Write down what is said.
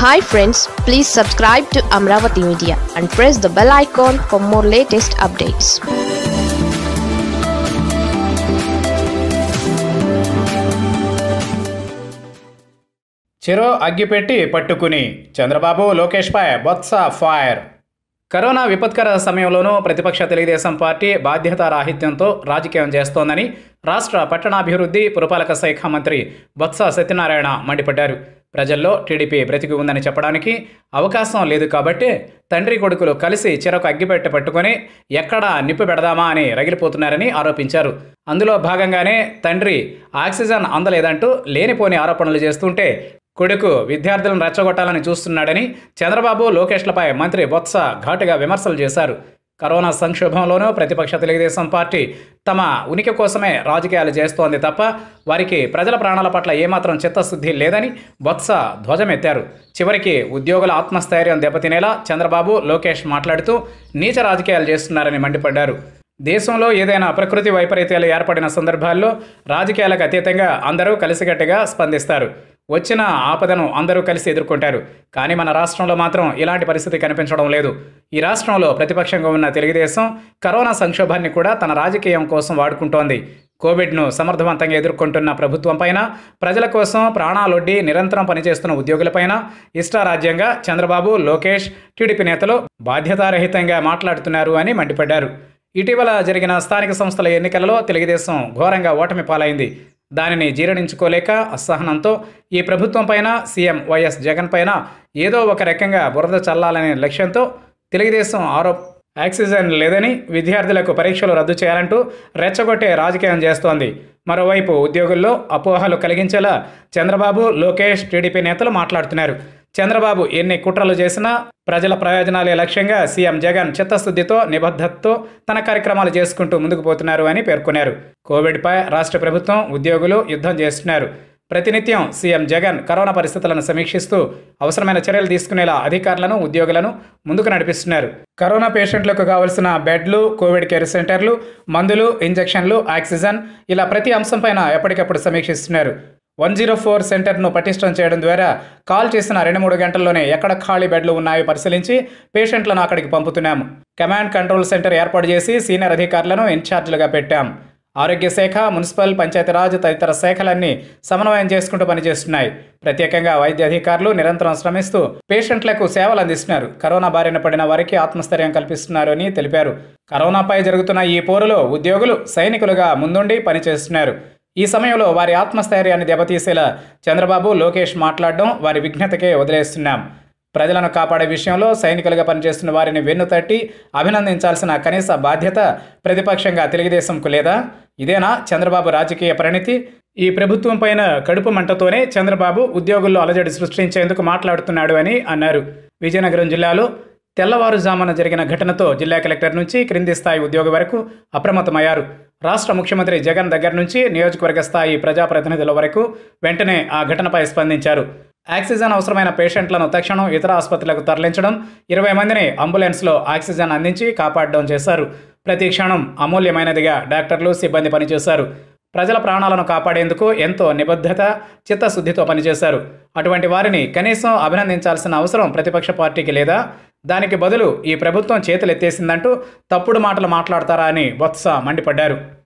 hi friends please subscribe to Amaravati media and press the bell icon for more latest updates చెరో అగ్గిపెట్టి పట్టుకుని చంద్రబాబు లోకేష్పై Botsa fire corona విపత్కర సమయంలోనూ ప్రతిపక్ష తెలుగుదేశం పార్టీ బాధ్యతారాహిత్యంతో రాజకీయం చేస్తోందని రాష్ట్ర పట్టణాభివృద్ధి పురపాలక శాఖ మంత్రి బొత్స సత్యనారాయణ మండిపడ్డారు ప్రజల్లో టీడీపీ బ్రతికి ఉందని చెప్పడానికి అవకాశం లేదు కాబట్టి తండ్రి కొడుకులు కలిసి చెరకు అగ్గిపెట్టి పట్టుకొని ఎక్కడ నిప్పు పెడదామా అని రగిలిపోతున్నారని ఆరోపించారు అందులో భాగంగానే తండ్రి ఆక్సిజన్ అందలేదంటూ లేనిపోని ఆరోపణలు చేస్తుంటే కొడుకు విద్యార్థులను రెచ్చగొట్టాలని చూస్తున్నాడని చంద్రబాబు లోకేష్లపై మంత్రి బొత్స ఘాటుగా విమర్శలు చేశారు కరోనా సంక్షోభంలోనూ ప్రతిపక్ష తెలుగుదేశం పార్టీ తమ ఉనికి కోసమే రాజకీయాలు చేస్తోంది తప్ప వారికి ప్రజల ప్రాణాల పట్ల ఏమాత్రం చిత్తశుద్ధి లేదని బొత్స ధ్వజమెత్తారు చివరికి ఉద్యోగుల ఆత్మస్థైర్యం దెబ్బతినేలా చంద్రబాబు లోకేష్ మాట్లాడుతూ నీచ రాజకీయాలు చేస్తున్నారని మండిపడ్డారు దేశంలో ఏదైనా ప్రకృతి వైపరీత్యాలు ఏర్పడిన సందర్భాల్లో రాజకీయాలకు అతీతంగా అందరూ కలిసికట్టుగా స్పందిస్తారు వచ్చిన ఆపదను అందరూ కలిసి ఎదుర్కొంటారు కానీ మన రాష్ట్రంలో మాత్రం ఇలాంటి పరిస్థితి కనిపించడం లేదు ఈ రాష్ట్రంలో ప్రతిపక్షంగా ఉన్న తెలుగుదేశం కరోనా సంక్షోభాన్ని కూడా తన రాజకీయం కోసం వాడుకుంటోంది కోవిడ్ను సమర్థవంతంగా ఎదుర్కొంటున్న ప్రభుత్వం పైన ప్రజల కోసం ప్రాణాలొడ్డి నిరంతరం పనిచేస్తున్న ఉద్యోగులపైన ఇష్టారాజ్యంగా చంద్రబాబు లోకేష్ టీడీపీ నేతలు బాధ్యతారహితంగా మాట్లాడుతున్నారు అని మండిపడ్డారు ఇటీవల జరిగిన స్థానిక సంస్థల ఎన్నికలలో తెలుగుదేశం ఘోరంగా ఓటమి పాలైంది దానిని జీర్ణించుకోలేక అసహనంతో ఈ ప్రభుత్వం పైన సీఎం వైఎస్ జగన్ పైన ఏదో ఒక రకంగా బురద చల్లాలనే లక్ష్యంతో తెలుగుదేశం ఆరోప్ ఆక్సిజన్ లేదని విద్యార్థులకు పరీక్షలు రద్దు చేయాలంటూ రెచ్చగొట్టే రాజకీయం చేస్తోంది మరోవైపు ఉద్యోగుల్లో అపోహలు కలిగించేలా చంద్రబాబు లోకేష్ టీడీపీ నేతలు మాట్లాడుతున్నారు చంద్రబాబు ఎన్ని కుట్రలు చేసినా ప్రజల ప్రయోజనాలే లక్ష్యంగా సీఎం జగన్ చిత్తశుద్ధితో నిబద్ధతతో తన కార్యక్రమాలు చేసుకుంటూ ముందుకు పోతున్నారు అని పేర్కొన్నారు కోవిడ్పై రాష్ట్ర ప్రభుత్వం ఉద్యోగులు యుద్ధం చేస్తున్నారు ప్రతినిత్యం సీఎం జగన్ కరోనా పరిస్థితులను సమీక్షిస్తూ అవసరమైన చర్యలు తీసుకునేలా అధికారులను ఉద్యోగులను ముందుకు నడిపిస్తున్నారు కరోనా పేషెంట్లకు కావలసిన బెడ్లు కోవిడ్ కేర్ సెంటర్లు మందులు ఇంజెక్షన్లు ఆక్సిజన్ ఇలా ప్రతి అంశంపైన ఎప్పటికప్పుడు సమీక్షిస్తున్నారు వన్ జీరో ఫోర్ సెంటర్ను పటిష్టం చేయడం ద్వారా కాల్ చేసిన రెండు మూడు గంటల్లోనే ఎక్కడ ఖాళీ బెడ్లు ఉన్నాయో పరిశీలించి పేషెంట్లను అక్కడికి పంపుతున్నాము కమాండ్ కంట్రోల్ సెంటర్ ఏర్పాటు చేసి సీనియర్ అధికారులను ఇన్ఛార్జీలుగా పెట్టాం ఆరోగ్య శాఖ మున్సిపల్ పంచాయతీరాజ్ తదితర శాఖలన్నీ సమన్వయం చేసుకుంటూ పనిచేస్తున్నాయి ప్రత్యేకంగా వైద్య అధికారులు నిరంతరం శ్రమిస్తూ పేషెంట్లకు సేవలు అందిస్తున్నారు కరోనా బారిన పడిన వారికి ఆత్మస్థైర్యం కల్పిస్తున్నారు అని తెలిపారు కరోనాపై జరుగుతున్న ఈ పోరులో ఉద్యోగులు సైనికులుగా ముందుండి పనిచేస్తున్నారు ఈ సమయంలో వారి ఆత్మస్థైర్యాన్ని దెబ్బతీసేలా చంద్రబాబు లోకేష్ మాట్లాడడం వారి విఘ్నతకే వదిలేస్తున్నాం ప్రజలను కాపాడే విషయంలో సైనికులుగా పనిచేస్తున్న వారిని వెన్నుతట్టి అభినందించాల్సిన కనీస బాధ్యత ప్రతిపక్షంగా తెలుగుదేశంకు లేదా ఇదేనా చంద్రబాబు రాజకీయ పరిణితి ఈ ప్రభుత్వం పైన కడుపు మంటతోనే చంద్రబాబు ఉద్యోగుల్లో అలజడి సృష్టించేందుకు మాట్లాడుతున్నాడు అని అన్నారు విజయనగరం జిల్లాలో తెల్లవారుజామున జరిగిన ఘటనతో జిల్లా కలెక్టర్ నుంచి క్రింది స్థాయి ఉద్యోగి వరకు అప్రమత్తమయ్యారు రాష్ట్ర ముఖ్యమంత్రి జగన్ దగ్గర నుంచి నియోజకవర్గ స్థాయి ప్రజాప్రతినిధుల వరకు వెంటనే ఆ ఘటనపై స్పందించారు ఆక్సిజన్ అవసరమైన పేషెంట్లను తక్షణం ఇతర ఆసుపత్రులకు తరలించడం ఇరవై మందిని అంబులెన్స్లో ఆక్సిజన్ అందించి కాపాడడం చేశారు ప్రతి క్షణం అమూల్యమైనదిగా డాక్టర్లు సిబ్బంది పనిచేశారు ప్రజల ప్రాణాలను కాపాడేందుకు ఎంతో నిబద్ధత చిత్తశుద్ధితో పనిచేశారు అటువంటి వారిని కనీసం అభినందించాల్సిన అవసరం ప్రతిపక్ష పార్టీకి లేదా దానికి బదులు ఈ ప్రభుత్వం చేతులెత్తేసిందంటూ తప్పుడు మాటలు మాట్లాడతారా అని బొత్స మండిపడ్డారు